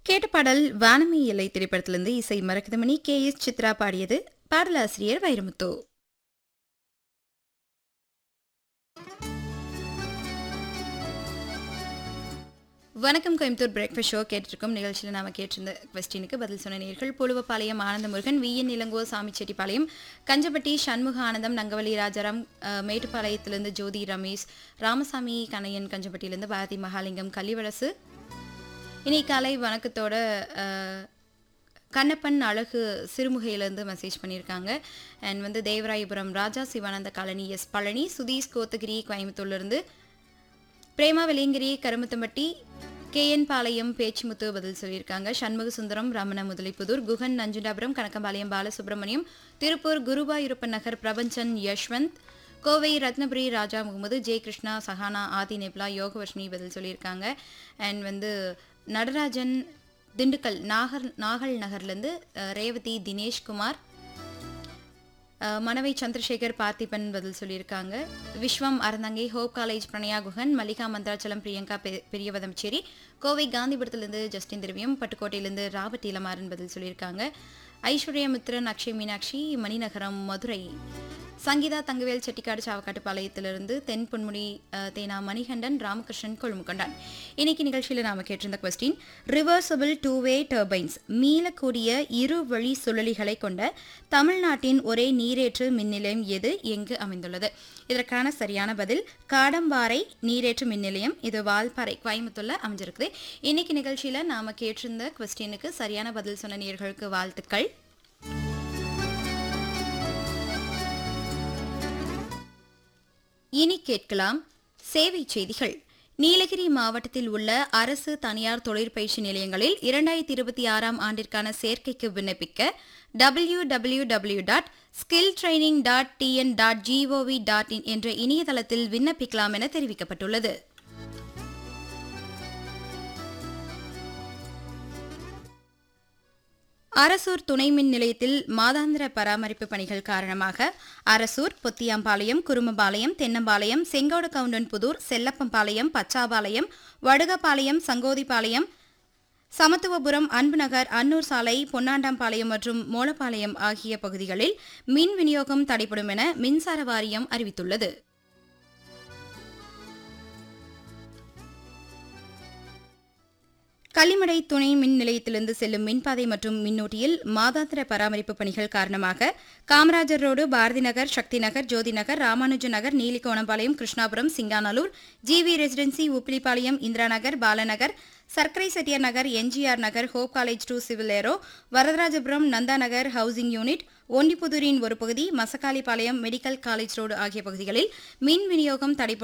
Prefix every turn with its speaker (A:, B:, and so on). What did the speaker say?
A: கேட்ட பாடல் வானமி எல்லை திரைப்படத்திலிருந்து இசை மரகதமணி கே எஸ் சித்ரா பாடியது பாடலாசிரியர் வைரமுத்து வணக்கம் கோயம்புத்தூர் பிரேக்ஃபாஸ்ட் ஷோ கேட்டிருக்கோம் நிகழ்ச்சியில் நாம கேட்டிருந்த கொஸ்டினுக்கு பதில் சொன்ன நேர்கள் புழுவப்பாளையம் ஆனந்தமுருகன் வி என் இளங்கோ சாமிச்செட்டிப்பாளையம் கஞ்சப்பட்டி சண்முக ஆனந்தம் நங்கவலி ராஜாராம் அஹ், மேட்டுப்பாளையத்திலிருந்து ஜோதி ரமேஷ் ராமசாமி கணையன் கஞ்சப்பட்டியிலிருந்து பாரதி மகாலிங்கம் கள்ளிவளசு இனி காலை வணக்கத்தோட அஹ், கண்ணப்பன் அழகு சிறுமுகையிலேருந்து மெசேஜ் பண்ணியிருக்காங்க அண்ட் வந்து தேவராயபுரம் ராஜா சிவானந்த காலனி எஸ் பழனி சுதீஷ் கோத்தகிரி கோயம்புத்தூர்லேருந்து பிரேமா வெலியங்கிரி கருமத்தம்பட்டி கேஎன் பாளையம் பேச்சுமுத்து பதில் சொல்லியிருக்காங்க சண்முக சுந்தரம் ரமண முதலிப்புதூர் குகன் நஞ்சுண்டாபுரம் கணக்கம்பாளையம் பாலசுப்ரமணியம் திருப்பூர் குருவாயூரப்பன் நகர் பிரபஞ்சன் யஷ்வந்த் கோவை ரத்னபுரி ராஜா முகமது ஜெய கிருஷ்ணா சஹானா ஆதி நெப்லா யோகவர்ஷினி பதில் சொல்லியிருக்காங்க அண்ட் வந்து நடராஜன் திண்டுக்கல் நாகர் நாகல் நகர்லேருந்து அஹ், ரேவதி தினேஷ்குமார் அஹ், மணவை சந்திரசேகர் பார்த்திபன் பதில் சொல்லியிருக்காங்க விஸ்வம் அறந்தங்கை ஹோப் காலேஜ் பிரணயா குஹன் மல்லிகா மந்திராச்சலம் பிரியங்கா பெ- பெரியவதம்சேரி கோவை காந்திபுரத்திலிருந்து ஜஸ்டின் திரவியம் பட்டுக்கோட்டையிலிருந்து ராபர்ட் இளமாறன் பதில் சொல்லியிருக்காங்க ஐஸ்வர்யா மித்ரன் அக்ஷய் மீனாட்சி மணிநகரம் மதுரை சங்கீதா தங்கவேல் செட்டிக்காடு சாவக்காட்டு பாளையத்திலிருந்து தென் பொன்முடி அஹ், தேனா மணிகண்டன் ராமகிருஷ்ணன் கொழுமுகொண்டான் இன்னைக்கு நிகழ்ச்சியில் நாம கேட்டிருந்த question reversible two way turbines மீளக்கூடிய இரு வழி சுழலிகளை கொண்ட தமிழ்நாட்டின் ஒரே நீரேற்று மின் நிலையம் எது எங்கு அமைந்துள்ளது இதற்கான சரியான பதில் காடம்பாறை நீரேற்று மின் நிலையம் இது வால்பாறை கோயம்புத்தூர்ல அமைஞ்சிருக்குது இன்னைக்கு நிகழ்ச்சியில நாம கேட்டிருந்த கொஸ்டினுக்கு சரியான பதில் சொன்ன நேர்களுக்கு வாழ்த்துக்கள் இனி கேட்கலாம் சேவை செய்திகள் நீலகிரி மாவட்டத்தில் உள்ள அரசு தனியார் தொழிற்பயிற்சி நிலையங்களில் இரண்டாயிரத்தி இருபத்தி ஆறாம் ஆண்டிற்கான சேர்க்கைக்கு விண்ணப்பிக்க W W W dot skill training dot TN dot GOV dot in என்ற இணையதளத்தில் விண்ணப்பிக்கலாம் என தெரிவிக்கப்பட்டுள்ளது அரசூர் துணை மின் நிலையத்தில் மாதாந்திர பராமரிப்பு பணிகள் காரணமாக அரசூர் பொத்தியாம்பாளையம் குருமபாளையம் தென்னம்பாளையம் செங்கோடு கவுண்டன்புதூர் செல்லப்பம்பாளையம் பச்சாபாளையம் வடுகப்பாளையம் சங்கோதிப்பாளையம் சமத்துவபுரம் அன்புநகர் அன்னூர் சாலை பொன்னாண்டாம்பாளையம் மற்றும் மோலப்பாளையம் ஆகிய பகுதிகளில் மின் விநியோகம் தடைப்படும் என மின்சார வாரியம் அறிவித்துள்ளது கள்ளிமடை துணை மின் நிலையத்திலிருந்து செல்லும் மின்பாதை மற்றும் மின்னூட்டியில் மாதாந்திர பராமரிப்பு பணிகள் காரணமாக Kamarajar road Bharathi Nagar Sakthi Nagar Jothi Nagar Ramanuja Nagar Neelikonampalayam Krishnapuram Singanallur GV residency Uppilipalayam Indira Nagar Balanagar Sakkarai Chettiar Nagar MGR Nagar Hope College to civil aero Varadharajapuram Nanda Nagar housing unit ஒண்டிப்புதூரின் ஒரு பகுதி மசக்காலிப்பாளையம் மெடிக்கல் காலேஜ் ரோடு ஆகிய பகுதிகளில் மின் விநியோகம் தடைப்படும்